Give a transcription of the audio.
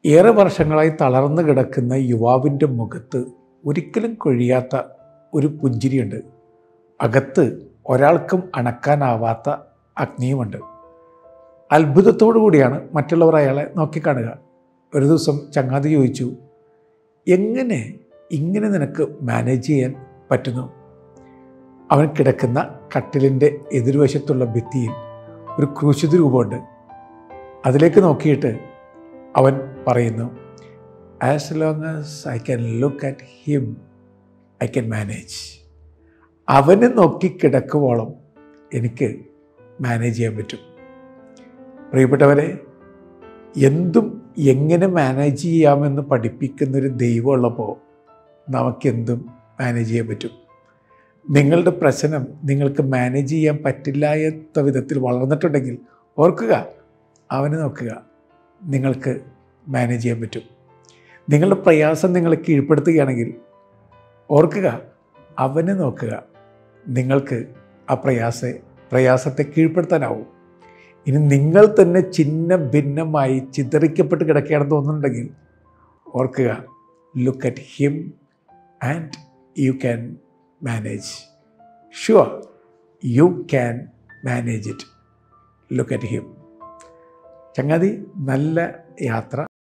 ഏറെ വർഷങ്ങളായി തളർന്നു കിടക്കുന്ന യുവാവിൻ്റെ മുഖത്ത് ഒരിക്കലും കൊഴിയാത്ത ഒരു പുഞ്ചിരിയുണ്ട് അകത്ത് ഒരാൾക്കും അണക്കാനാവാത്ത അഗ്നിയുമുണ്ട് അത്ഭുതത്തോടു കൂടിയാണ് മറ്റുള്ളവർ അയാളെ നോക്കിക്കാണുക ഒരു ദിവസം ചങ്ങാതി ചോദിച്ചു എങ്ങനെ ഇങ്ങനെ നിനക്ക് മാനേജ് ചെയ്യാൻ പറ്റുന്നു അവൻ കിടക്കുന്ന കട്ടിലിൻ്റെ എതിർവശത്തുള്ള ഭിത്തിയിൽ ഒരു ക്രൂശിത രൂപമുണ്ട് അതിലേക്ക് നോക്കിയിട്ട് അവൻ പറയുന്നു as long as I can look at him I can manage അവനെ നോക്കി കിടക്കുവോളം എനിക്ക് മാനേജ് ചെയ്യാൻ പറ്റും പ്രിയപ്പെട്ടവരെ എന്തും എങ്ങനെ മാനേജ് ചെയ്യാമെന്ന് പഠിപ്പിക്കുന്നൊരു ദൈവമുള്ളപ്പോൾ നമുക്കെന്തും മാനേജ് ചെയ്യാൻ പറ്റും നിങ്ങളുടെ പ്രശ്നം നിങ്ങൾക്ക് മാനേജ് ചെയ്യാൻ പറ്റില്ലാത്ത വിധത്തിൽ വളർന്നിട്ടുണ്ടെങ്കിൽ ഓർക്കുക അവനെ നോക്കുക നിങ്ങൾക്ക് മാനേജ് ചെയ്യാൻ പറ്റും നിങ്ങളുടെ പ്രയാസം നിങ്ങളെ കീഴ്പ്പെടുത്തുകയാണെങ്കിൽ ഓർക്കുക അവനെ നോക്കുക നിങ്ങൾക്ക് ആ പ്രയാസ പ്രയാസത്തെ കീഴ്പ്പെടുത്താനാവും ഇനി നിങ്ങൾ തന്നെ ചിഹ്ന ഭിന്നമായി ചിതറിക്കപ്പെട്ട് കിടക്കുകയാണെന്ന് തോന്നുന്നുണ്ടെങ്കിൽ ഓർക്കുക look at him and you can manage sure you can manage it look at him ചങ്ങാതി നല്ല യാത്ര